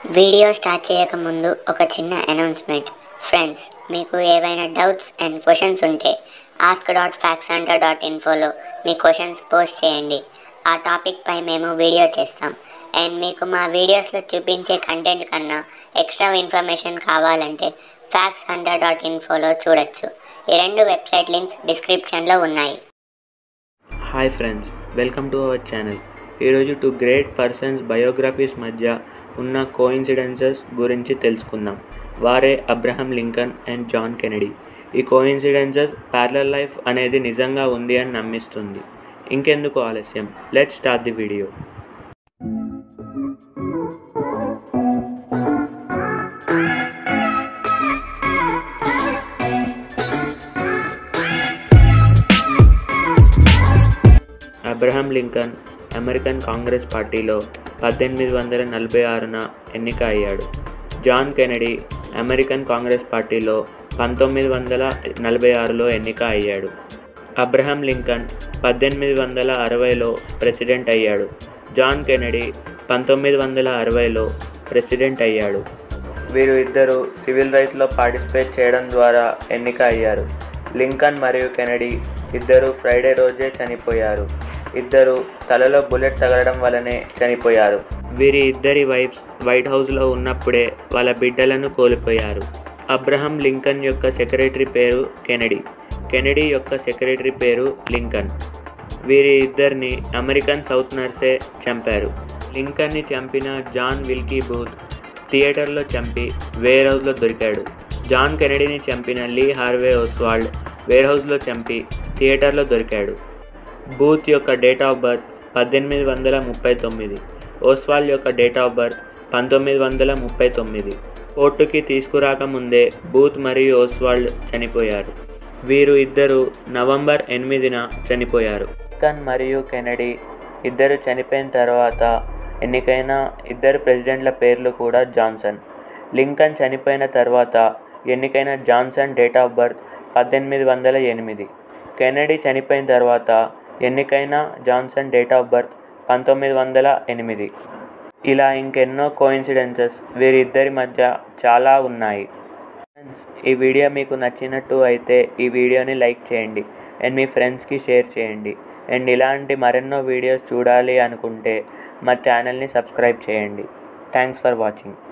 video start చేయకముందు ఒక చిన్న అనౌన్స్మెంట్ ఫ్రెండ్స్ మీకు ఏవైనా డౌట్స్ అండ్ క్వశ్చన్స్ ఉంటే ask dot facts under dot ఇన్ఫోలో మీ క్వశ్చన్స్ పోస్ట్ చేయండి ఆ టాపిక్ పై మేము వీడియో చేస్తాం అండ్ మీకు మా వీడియోస్లో చూపించే కంటెంట్ కన్నా ఎక్స్ట్రా ఇన్ఫర్మేషన్ కావాలంటే ఫ్యాక్స్ హండ్రెడ్ డాట్ ఇన్ఫోలో చూడొచ్చు ఈ రెండు వెబ్సైట్ లింక్స్ డిస్క్రిప్షన్లో ఉన్నాయి hi friends welcome to our channel ఈరోజు టూ గ్రేట్ పర్సన్స్ బయోగ్రఫీస్ మధ్య ఉన్న కోయిన్సిడెన్సెస్ గురించి తెలుసుకుందాం వారే Abraham Lincoln and John Kennedy ఈ కోయిన్సిడెన్సెస్ ప్యారలల్ లైఫ్ అనేది నిజంగా ఉంది అని నమ్మిస్తుంది ఇంకెందుకు ఆలస్యం let start the video Abraham Lincoln American Congress పార్టీలో పద్దెనిమిది వందల నలభై ఆరున ఎన్నిక అయ్యాడు జాన్ కెనడీ అమెరికన్ కాంగ్రెస్ పార్టీలో పంతొమ్మిది వందల నలభై ఆరులో ఎన్నిక అయ్యాడు అబ్రహం లింకన్ పద్దెనిమిది వందల అరవైలో ప్రెసిడెంట్ అయ్యాడు జాన్ కెనడీ పంతొమ్మిది వందల అరవైలో ప్రెసిడెంట్ అయ్యాడు వీరు ఇద్దరు సివిల్ రైట్స్లో పార్టిసిపేట్ చేయడం ద్వారా ఎన్నిక అయ్యారు లింకన్ మరియు కెనడీ ఇద్దరు ఫ్రైడే రోజే చనిపోయారు ఇద్దరు తలలో బుల్లెట్ తగలడం వల్లనే చనిపోయారు వీరి ఇద్దరి వైఫ్స్ వైట్ హౌస్లో ఉన్నప్పుడే వాళ్ళ బిడ్డలను కోల్పోయారు అబ్రహం లింకన్ యొక్క సెక్రటరీ పేరు కెనడీ కెనడీ యొక్క సెక్రటరీ పేరు లింకన్ వీరి ఇద్దరిని అమెరికన్ సౌత్ నర్సే చంపారు లింకన్ని చంపిన జాన్ విల్కీ బూత్ థియేటర్లో చంపి వేర్ హౌస్లో దొరికాడు జాన్ కెనడీని చంపిన లీ హార్వే ఓస్వాల్డ్ వేర్ హౌస్లో చంపి థియేటర్లో దొరికాడు బూత్ యొక్క డేట్ ఆఫ్ బర్త్ పద్దెనిమిది వందల ముప్పై తొమ్మిది ఓస్వాల్ యొక్క డేట్ ఆఫ్ బర్త్ పంతొమ్మిది వందల ముప్పై తొమ్మిది కోర్టుకి తీసుకురాకముందే బూత్ మరియు ఓస్వాల్డ్ చనిపోయారు వీరు ఇద్దరు నవంబర్ ఎనిమిదిన చనిపోయారు లింకన్ మరియు కెనడీ ఇద్దరు చనిపోయిన తర్వాత ఎన్నికైన ఇద్దరు ప్రెసిడెంట్ల పేర్లు కూడా జాన్సన్ లింకన్ చనిపోయిన తర్వాత ఎన్నికైన జాన్సన్ డేట్ ఆఫ్ బర్త్ పద్దెనిమిది వందల ఎనిమిది కెనడీ చనిపోయిన తర్వాత ఎన్నికైన జాన్సన్ డేట్ ఆఫ్ బర్త్ పంతొమ్మిది వందల ఎనిమిది ఇలా ఇంకెన్నో కోయిన్సిడెన్సెస్ వీరిద్దరి మధ్య చాలా ఉన్నాయి ఫ్రెండ్స్ ఈ వీడియో మీకు నచ్చినట్టు అయితే ఈ వీడియోని లైక్ చేయండి అండ్ మీ ఫ్రెండ్స్కి షేర్ చేయండి అండ్ ఇలాంటి మరెన్నో వీడియోస్ చూడాలి అనుకుంటే మా ఛానల్ని సబ్స్క్రైబ్ చేయండి థ్యాంక్స్ ఫర్ వాచింగ్